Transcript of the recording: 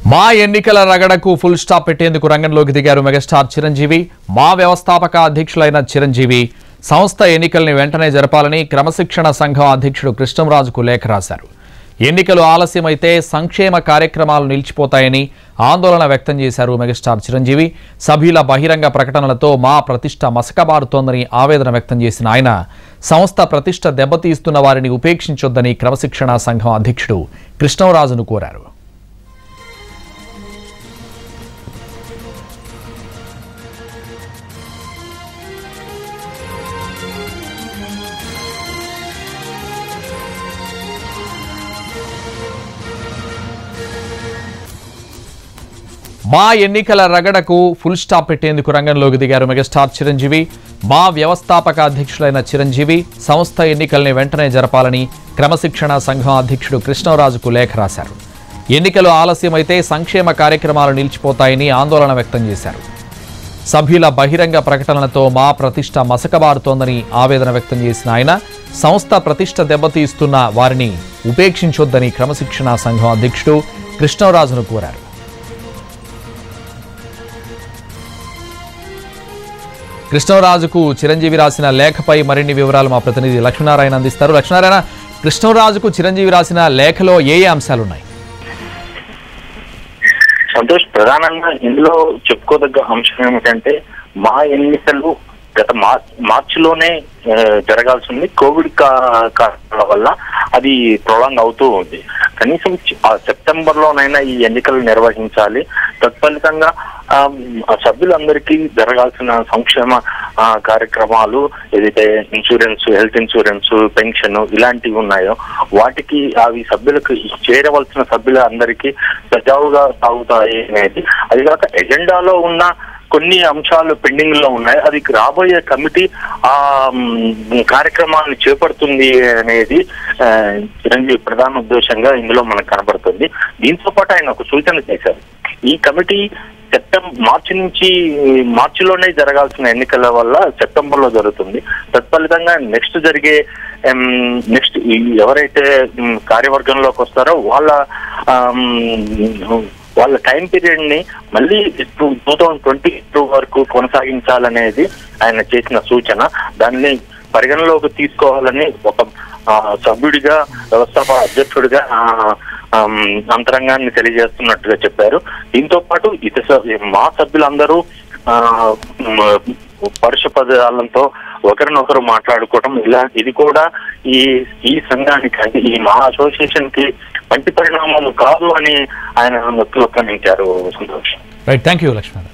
మా ఎన్నికల రగడకు full stop పెట్టేందుకు రంగంలోకి దిగారు మెగాస్టార్ చిరంజీవి మా వ్యవస్థాపక అధ్యక్షులైన చిరంజీవి సంస్థ ఎన్నికల్ని వెంటనే జరపాలని క్రమశిక్షణ సంఘం అధ్యక్షుడు కృష్ణంరాజుకు లేఖ రాశారు ఎన్నికలు ఆలస్యమైతే సంక్షేమ కార్యక్రమాలు నిలిచిపోతాయని ఆందోళన వ్యక్తం చేశారు మెగాస్టార్ చిరంజీవి సభ్యుల బహిరంగ ప్రకటనలతో మా ప్రతిష్ట మసకబారుతోందని ఆవేదన వ్యక్తం చేసిన ఆయన సంస్థ ప్రతిష్ట దెబ్బతీస్తున్న వారిని ఉపేక్షించొద్దని క్రమశిక్షణ సంఘం అధ్యక్షుడు కృష్ణంరాజును కోరారు మా ఎన్నికల రగడకు ఫుల్ స్టాప్ పెట్టేందుకు రంగంలోకి దిగారు మెగాస్టార్ చిరంజీవి మా వ్యవస్థాపక అధ్యక్షులైన చిరంజీవి సంస్థ ఎన్నికల్ని వెంటనే జరపాలని క్రమశిక్షణ సంఘం అధ్యక్షుడు కృష్ణరాజుకు లేఖ రాశారు ఎన్నికలు ఆలస్యమైతే సంక్షేమ కార్యక్రమాలు నిలిచిపోతాయని ఆందోళన వ్యక్తం చేశారు సభ్యుల బహిరంగ ప్రకటనలతో మా ప్రతిష్ట మసకబారుతోందని ఆవేదన వ్యక్తం చేసిన ఆయన సంస్థ ప్రతిష్ట దెబ్బతీస్తున్న వారిని ఉపేక్షించొద్దని క్రమశిక్షణ సంఘం అధ్యక్షుడు కృష్ణరాజును కోరారు కృష్ణరాజుకు చిరంజీవి రాసిన లేఖపై మరిన్ని వివరాలు మా ప్రతినిధి లక్ష్మీనారాయణ అందిస్తారు లక్ష్మీనారాయణ కృష్ణరాజుకు చిరంజీవి రాసిన లేఖలో ఏ ఏ అంశాలున్నాయి సంతోష్ ప్రధానంగా ఇందులో చెప్పుకోదగ్గ అంశం ఏమిటంటే మా ఎన్నికలు గత మార్ మార్చిలోనే ఆ, జరగాల్సి ఉంది కోవిడ్ కా- కారణాల వల్ల అది ప్రొలాంగ్ అవుతూ ఉంది కనీసం చి- ఆ సెప్టెంబర్ లోనైనా ఈ ఎన్నికలు నిర్వహించాలి తత్ఫలితంగా ఆ, ఆ సభ్యులందరికీ జరగాల్సిన సంక్షేమ ఆ, కార్యక్రమాలు ఏదైతే ఇన్సూరెన్స్ హెల్త్ ఇన్సూరెన్స్ పెన్షన్ ఇలాంటివి ఉన్నాయో వాటికి అవి సభ్యులకు చేరవలసిన సభ్యులందరికీ సజావుగా సాగుతాయి అనేది అది కాక ఎజెండాలో ఉన్న కొన్ని అంశాలు పెండింగ్ లో ఉన్నాయి అది రాబోయే కమిటీ ఆ మ్, కార్యక్రమాన్ని చేపడుతుంది అనేది ఆ, చిరంజీవి ప్రధాన ఉద్దేశంగా ఇందులో మనకు కనబడుతుంది దీంతో పాటు ఆయన ఒక సూచన చేశారు ఈ కమిటీ సెప్టెంబర్ మార్చి నుంచి మార్చిలోనే జరగాల్సిన ఎన్నికల వల్ల సెప్టెంబర్ లో జరుగుతుంది తత్ఫలితంగా నెక్స్ట్ జరిగే నెక్స్ట్ ఎవరైతే మ్, కార్యవర్గంలోకి వస్తారో వాళ్ళ ఆమ్, వాళ్ళ టైం పీరియడ్ ని మళ్ళీ టూ థౌజండ్ ట్వంటీ టూ వరకు కొనసాగించాలనేది ఆయన చేసిన సూచన దాన్ని పరిగణలోకి తీసుకోవాలని ఒక ఆ, సభ్యుడిగా వ్యవస్థాపక అధ్యక్షుడిగా ఆ, ఆమ్, అంతరంగాన్ని తెలియజేస్తున్నట్టుగా చెప్పారు దీంతో పాటు ఇతర సభ్యు- మా సభ్యులందరూ ఆ, మ- పరుష పదాలతో ఒకరినొకరు మాట్లాడుకోవడం ఇలా ఇది కూడా ఈ ఈ సంఘానికి అంటే ఈ మా అసోసియేషన్ కి మంచి పరిణామాలు కాదు అని ఆయన నొక్కి ఒక్కనించారు Santosh right thank you Lakshminarayana